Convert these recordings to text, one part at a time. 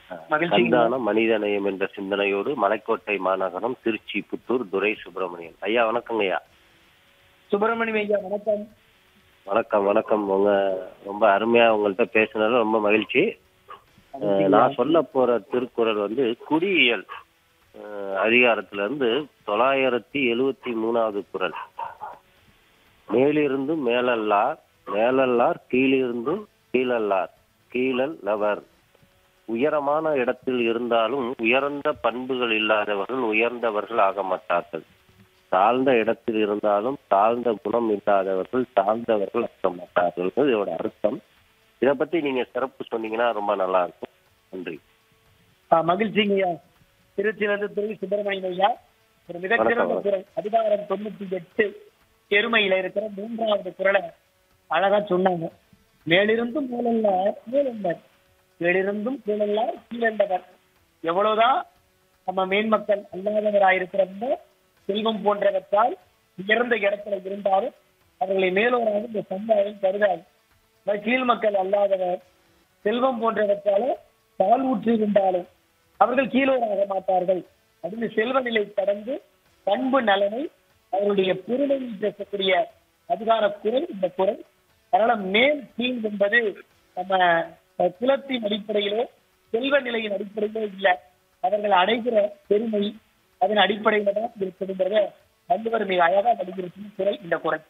மகிழ்ச்சி சந்தானம் மனிதநேயம் என்ற சிந்தனையோடு மலைக்கோட்டை மாநகரம் திருச்சி புத்தூர் துரை சுப்பிரமணியன் ஐயா வணக்கங்க ஐயா சுப்பிரமணியம் ஐயா வணக்கம் வணக்கம் வணக்கம் உங்க ரொம்ப அருமையா உங்கள்கிட்ட பேசுனது ரொம்ப மகிழ்ச்சி அஹ், நான் சொல்ல போற திருக்குறள் வந்து குடியியல் அஹ், அதிகாரத்துல இருந்து தொள்ளாயிரத்தி எழுவத்தி மூணாவது குறள் மேலிருந்தும் மேலல்லார் மேலல்லார் கீழிருந்தும் கீழல்லார் கீழல் லவர் உயரமான இடத்தில் இருந்தாலும் உயர்ந்த பண்புகள் இல்லாதவர்கள் உயர்ந்தவர்கள் ஆக மாட்டார்கள் தாழ்ந்த இடத்தில் இருந்தாலும் தாழ்ந்த குணம் இல்லாதவர்கள் தாழ்ந்தவர்கள் ஆக மாட்டார்கள் இதோட அர்த்தம் இத பத்தி நீங்க சிறப்பு சொன்னீங்கன்னா ரொம்ப நல்லா இருக்கும் நன்றி ஆ, மகிழ்ச்சிங்க ஐயா திருச்சியிலிருந்து துறை சுப்பிரமணியம் ஐயா ஒரு மிகச்சிறந்த வணக்கம். குரல் அதிகாரம் தொண்ணூத்தி எட்டு பெருமையில இருக்கிற மூன்றாவது குரலை அழகா சொன்னாங்க மேலிருந்தும் மேலல்ல மேலென்பர் மேலிருந்தும் கீழல்லார் கீழென்பவர் எவ்வளவுதான் நம்ம மேன்மக்கள் அல்லாதவராயிருக்கிறவங்க செல்வம் போன்றவற்றால் உயர்ந்த இடத்துல இருந்தாலும் அவர்களை மேலோராக இந்த சமுதாயம் கருதாது அதாவது கீழ் மக்கள் அல்லாதவர் செல்வம் போன்றவற்றால தாழ்வுற்று இருந்தாலும் அவர்கள் கீழோராக மாட்டார்கள் அப்படின்னு செல்வ நிலை கடந்து பண்பு நலனை அவருடைய பெருமையை பேசக்கூடிய அதிகார குரல் இந்த குரல் அதனால மேல் கீழ் என்பது நம்ம அஹ், குலத்தின் அடிப்படையிலோ செல்வ நிலையின் அடிப்படையிலோ இல்லை அவர்கள் அடைகிற பெருமை அதன் அடிப்படையில தான் இருக்குதுங்கிறத வள்ளுவர் மிக அழகா வலியுறுத்தும் குரல் இந்த குரல்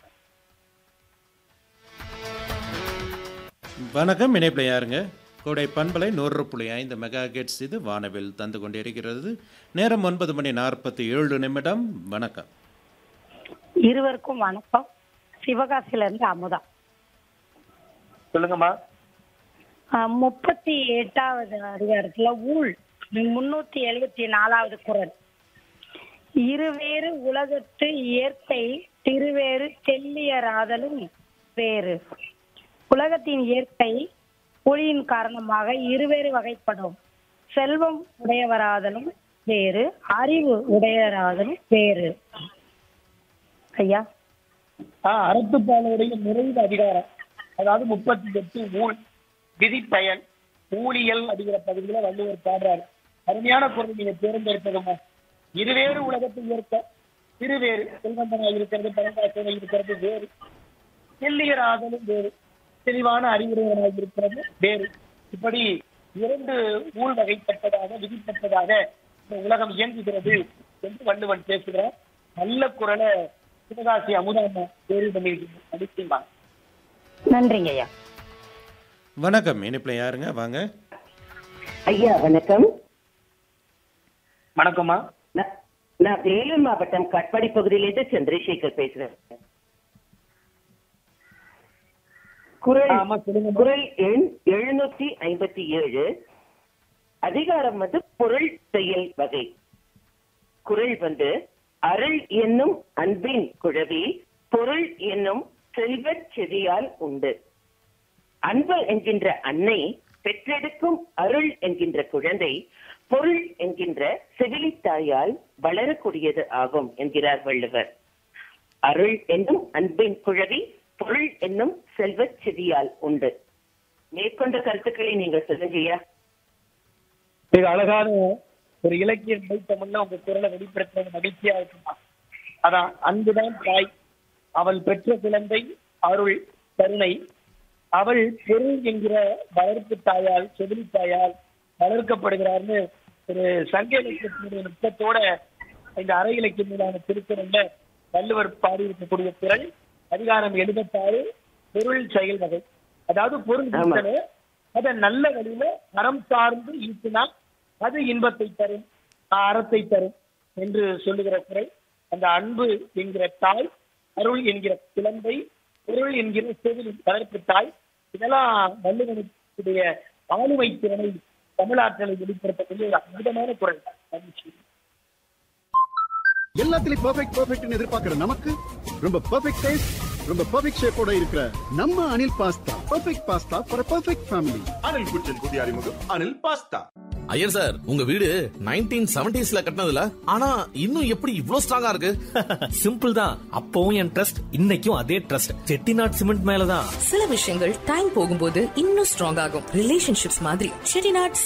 வணக்கம் இணைப்பில் யாருங்க கோடை பண்பலை நூறு புள்ளி ஐந்து மெகா கெட்ஸ் இது வானவில் தந்து கொண்டிருக்கிறது நேரம் ஒன்பது மணி நாற்பத்தி ஏழு நிமிடம் வணக்கம் இருவருக்கும் வணக்கம் சிவகாசியில இருந்து அமுதா சொல்லுங்கம்மா ஆஹ் முப்பத்தி எட்டாவது அதிகாரத்துல ஊழ் முன்னூத்தி எழுபத்தி நாலாவது குரல் இருவேறு உலகத்து இயற்கை திருவேறு தெல்லியராதலும் வேறு உலகத்தின் இயற்கை ஒளியின் காரணமாக இருவேறு வகைப்படும் செல்வம் உடையவராதலும் வேறு அறிவு உடையவராதலும் வேறு ஐயா ஆஹ் அறத்துப்பாலுடைய நிறைவு அதிகாரம் அதாவது முப்பத்தி எட்டு ஊழ் விதிப்பயன் ஊழியல் அப்படிங்கிற பகுதியில வள்ளுவர் பாடுறாரு அருமையான குரல் நீங்க தேர்ந்தெடுத்ததுமா இருவேறு உலகத்தை ஏற்க திருவேறு செல்வந்தனாக இருக்கிறது பரந்தாசனாக இருக்கிறது வேறு செல்லியர் ஆதலும் வேறு தெளிவான அறிவுரையனாக இருக்கிறது வேறு இப்படி இரண்டு ஊழ் வகைப்பட்டதாக விதிப்பட்டதாக இந்த உலகம் இயங்குகிறது என்று வள்ளுவன் பேசுகிறார் நல்ல குரலை சிவகாசி அமுதாமா தேர்வு பண்ணியிருக்கீங்க அடிச்சுமா நன்றிங்க ஐயா வணக்கம் இணைப்பில் யாருங்க வாங்க ஐயா வணக்கம் வணக்கம்மா நான் நான் வேலூர் மாவட்டம் கட்பாடி பகுதியிலிருந்து சந்திரசேகர் பேசுறேன் குரல் ஆமா சொல்லுங்க குரல் எண் எழுநூத்தி ஐம்பத்தி ஏழு அதிகாரம் வந்து பொருள் செயல் வகை குரல் வந்து அருள் என்னும் அன்பின் குழவி பொருள் என்னும் செல்வச் செடியால் உண்டு அன்பு என்கின்ற அன்னை பெற்றெடுக்கும் அருள் என்கின்ற குழந்தை பொருள் என்கின்ற செவிலித்தாயால் வளரக்கூடியது ஆகும் என்கிறார் வள்ளுவர் அருள் என்னும் அன்பின் குழவி பொருள் என்னும் செல்வச் செடியால் உண்டு மேற்கொண்ட கருத்துக்களை நீங்கள் சொல்லுங்கய்யா மிக அழகான ஒரு இலக்கிய நிலைத்தமிழ்ல உங்க குரலை வெளிப்படுத்துறது மகிழ்ச்சியா இருக்குமா அதான் அன்புதான் தாய் அவள் பெற்ற குழந்தை அருள் கருணை அவள் பொருள் என்கிற வளர்ப்பு தாயால் செவிலி தாயால் வளர்க்கப்படுகிறார்னு ஒரு சங்க இலக்கியத்தினுடைய நுட்பத்தோட இந்த அரை இலக்கிய மீதான திருக்குறள்ல வள்ளுவர் பாடி இருக்கக்கூடிய குரல் அதிகாரம் எழுபத்தாறு பொருள் செயல் வகை அதாவது பொருள் ஆமா. ஈட்டணும் அதை நல்ல வழியில அறம் சார்ந்து ஈட்டினால் அது இன்பத்தை தரும் அறத்தை தரும் என்று சொல்லுகிற குரல் அந்த அன்பு என்கிற தாய் அருள் என்கிற குழந்தை பொருள் என்கிற செவில் வளர்ப்பு தாய் இதெல்லாம் வள்ளுவனுடைய ஆளுமை திறனை தமிழாற்றலை வெளிப்படுத்தக்கூடிய ஒரு அற்புதமான குரல் மகிழ்ச்சி எல்லாத்துலயும் பெர்ஃபெக்ட் பெர்ஃபெக்ட்னு எதிர்பார்க்கிற நமக்கு ரொம்ப பெர்ஃபெக்ட் டேஸ்ட் ரொம்ப பெர்ஃபெக்ட் ஷேப்போட இருக்கிற நம்ம Anil pasta perfect pasta for perfect family Anil kitchen புதிய அறிமுகம் அனில் பாஸ்தா ஐயர் சார் உங்க வீடு நைன்டீன் செவன்டிஸ்ல கட்டினதுல ஆனா இன்னும் எப்படி இவ்ளோ ஸ்ட்ராங்கா இருக்கு சிம்பிள் தான் அப்பவும் என் ட்ரஸ்ட் இன்னைக்கும் அதே ட்ரஸ்ட் செட்டிநாட் சிமெண்ட் மேலதான் சில விஷயங்கள் டைம் போகும்போது இன்னும் ஸ்ட்ராங் ஆகும் ரிலேஷன்ஷிப்ஸ் மாதிரி செட்டிநாட்